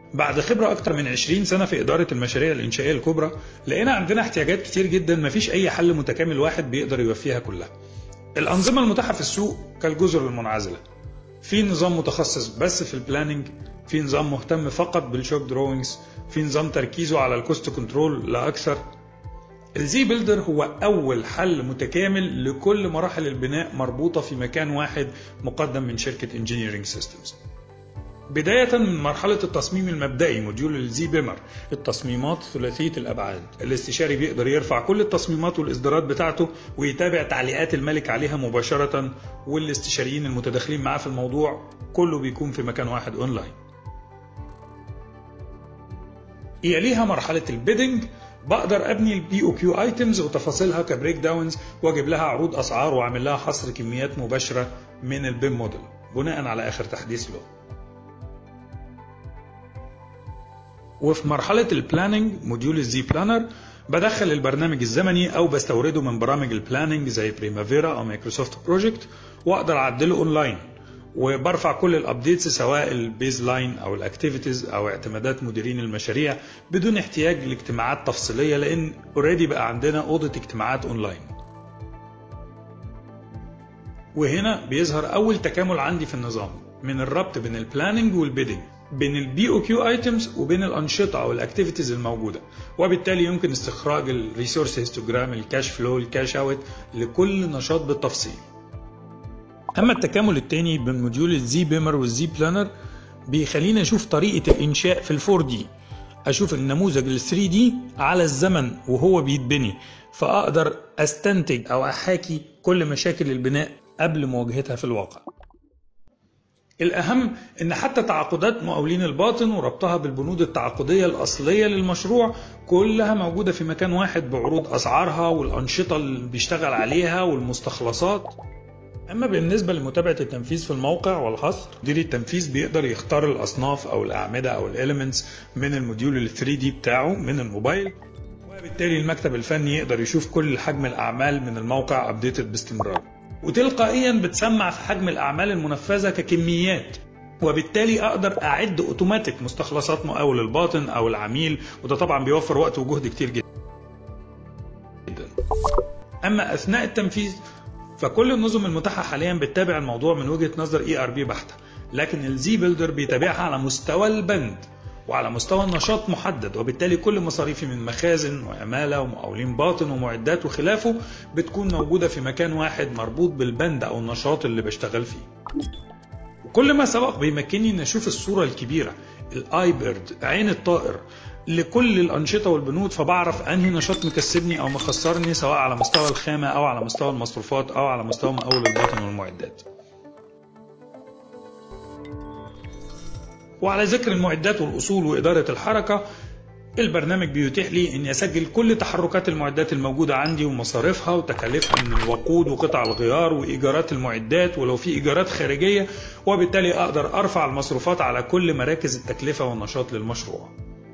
بعد خبرة أكتر من 20 سنة في إدارة المشاريع الإنشائية الكبرى لقينا عندنا احتياجات كتير جدا مفيش أي حل متكامل واحد بيقدر يوفيها كلها الأنظمة المتاحة في السوق كالجزر المنعزلة في نظام متخصص بس في البلاننج في نظام مهتم فقط بالشوك دروينجز في نظام تركيزه على الكوست كنترول لا أكثر الزي بيلدر هو أول حل متكامل لكل مراحل البناء مربوطة في مكان واحد مقدم من شركة انجينيرينج سيستمز بداية من مرحلة التصميم المبدئي موديول الزي بيمر التصميمات ثلاثية الأبعاد الاستشاري بيقدر يرفع كل التصميمات والإصدارات بتاعته ويتابع تعليقات الملك عليها مباشرة والاستشاريين المتداخلين معاه في الموضوع كله بيكون في مكان واحد أونلاين يليها مرحلة البيدنج بقدر ابني البي او كيو ايتمز وتفاصيلها كبريك داونز واجيب لها عروض اسعار واعمل لها حصر كميات مباشره من البيم موديل بناء على اخر تحديث له وفي مرحلة البلاننج موديول الزي بلانر بدخل البرنامج الزمني او بستورده من برامج البلاننج زي بريمافيرا او مايكروسوفت بروجكت واقدر اعدله اونلاين وبرفع كل الابديتس سواء البيز لاين او الاكتيفيتيز او اعتمادات مديرين المشاريع بدون احتياج لاجتماعات تفصيليه لان اوريدي بقى عندنا اوضه اجتماعات اونلاين وهنا بيظهر اول تكامل عندي في النظام من الربط بين البلاننج والبيدنج بين البي او كيو ايتمز وبين الانشطه او الاكتيفيتيز الموجوده وبالتالي يمكن استخراج الريسورس هيستوجرام الكاش فلو الكاش اوت لكل نشاط بالتفصيل اما التكامل الثاني بين موديول الزي بيمر والزي بلانر بيخليني اشوف طريقه الانشاء في الفور دي اشوف النموذج ال 3 دي على الزمن وهو بيتبني فاقدر استنتج او احاكي كل مشاكل البناء قبل مواجهتها في الواقع الأهم إن حتى تعاقدات مقاولين الباطن وربطها بالبنود التعاقدية الأصلية للمشروع كلها موجودة في مكان واحد بعروض أسعارها والأنشطة اللي بيشتغل عليها والمستخلصات أما بالنسبة لمتابعة التنفيذ في الموقع والحصر مدير التنفيذ بيقدر يختار الأصناف أو الأعمدة أو الإليمنتس من الموديول ال 3 دي بتاعه من الموبايل وبالتالي المكتب الفني يقدر يشوف كل حجم الأعمال من الموقع أبديتد باستمرار وتلقائيا بتسمع في حجم الأعمال المنفذة ككميات وبالتالي اقدر اعد اوتوماتيك مستخلصات مقاول الباطن او العميل وده طبعا بيوفر وقت وجهد كتير جدا اما اثناء التنفيذ فكل النظم المتاحه حاليا بتتابع الموضوع من وجهه نظر اي ار بي بحته لكن الزي بيلدر بيتابعها على مستوى البند وعلى مستوى النشاط محدد وبالتالي كل مصاريفي من مخازن وعمالة ومقاولين باطن ومعدات وخلافه بتكون موجودة في مكان واحد مربوط بالبند أو النشاط اللي بشتغل فيه وكل ما سبق بيمكنني ان اشوف الصوره الكبيره الاي بيرد عين الطائر لكل الانشطه والبنود فبعرف انهي نشاط مكسبني او مخسرني سواء على مستوى الخامه او على مستوى المصروفات او على مستوى مقاول الباطن والمعدات وعلى ذكر المعدات والاصول واداره الحركه البرنامج بيتيح لي اني اسجل كل تحركات المعدات الموجوده عندي ومصاريفها وتكاليفها من الوقود وقطع الغيار وايجارات المعدات ولو في ايجارات خارجيه وبالتالي اقدر ارفع المصروفات على كل مراكز التكلفه والنشاط للمشروع.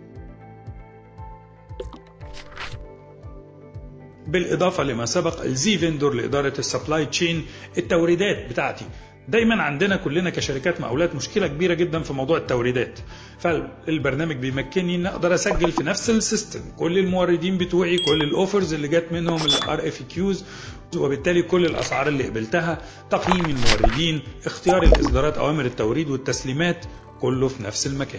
بالاضافه لما سبق الزي فيندور لاداره السبلاي تشين التوريدات بتاعتي دايما عندنا كلنا كشركات مقاولات مشكله كبيره جدا في موضوع التوريدات فالبرنامج بيمكنني ان اقدر اسجل في نفس السيستم كل الموردين بتوعي كل الاوفرز اللي جت منهم الار اف كيوز وبالتالي كل الاسعار اللي قبلتها تقييم الموردين اختيار الاصدارات اوامر التوريد والتسليمات كله في نفس المكان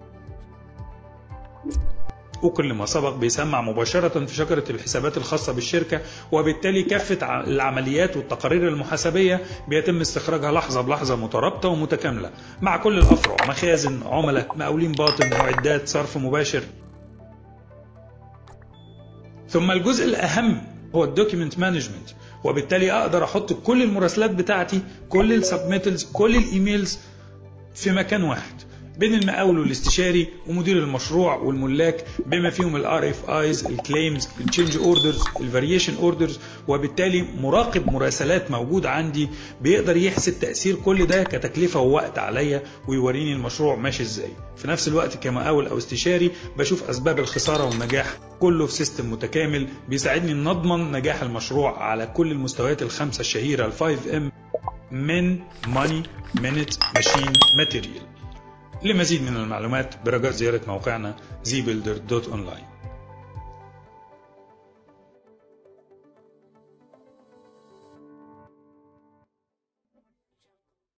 وكل ما سبق بيسمع مباشرة في شجرة الحسابات الخاصة بالشركة وبالتالي كافة العمليات والتقارير المحاسبية بيتم استخراجها لحظة بلحظة مترابطة ومتكاملة مع كل الأفرع مخازن عملاء مقاولين باطن معدات صرف مباشر ثم الجزء الأهم هو الدوكيمنت مانجمنت وبالتالي أقدر أحط كل المراسلات بتاعتي كل السبميتلز كل الإيميلز في مكان واحد بين المقاول والاستشاري ومدير المشروع والملاك بما فيهم الار اف ايز الكليمز التشينج اوردرز الفاريشن اوردرز وبالتالي مراقب مراسلات موجود عندي بيقدر يحسب تاثير كل ده كتكلفه ووقت عليا ويوريني المشروع ماشي ازاي في نفس الوقت كمقاول او استشاري بشوف اسباب الخساره والنجاح كله في سيستم متكامل بيساعدني ان نضمن نجاح المشروع على كل المستويات الخمسه الشهيره ال 5 ام من ماني مينت ماشين ماتيريال لمزيد من المعلومات برجاء زيارة موقعنا zbuilder.online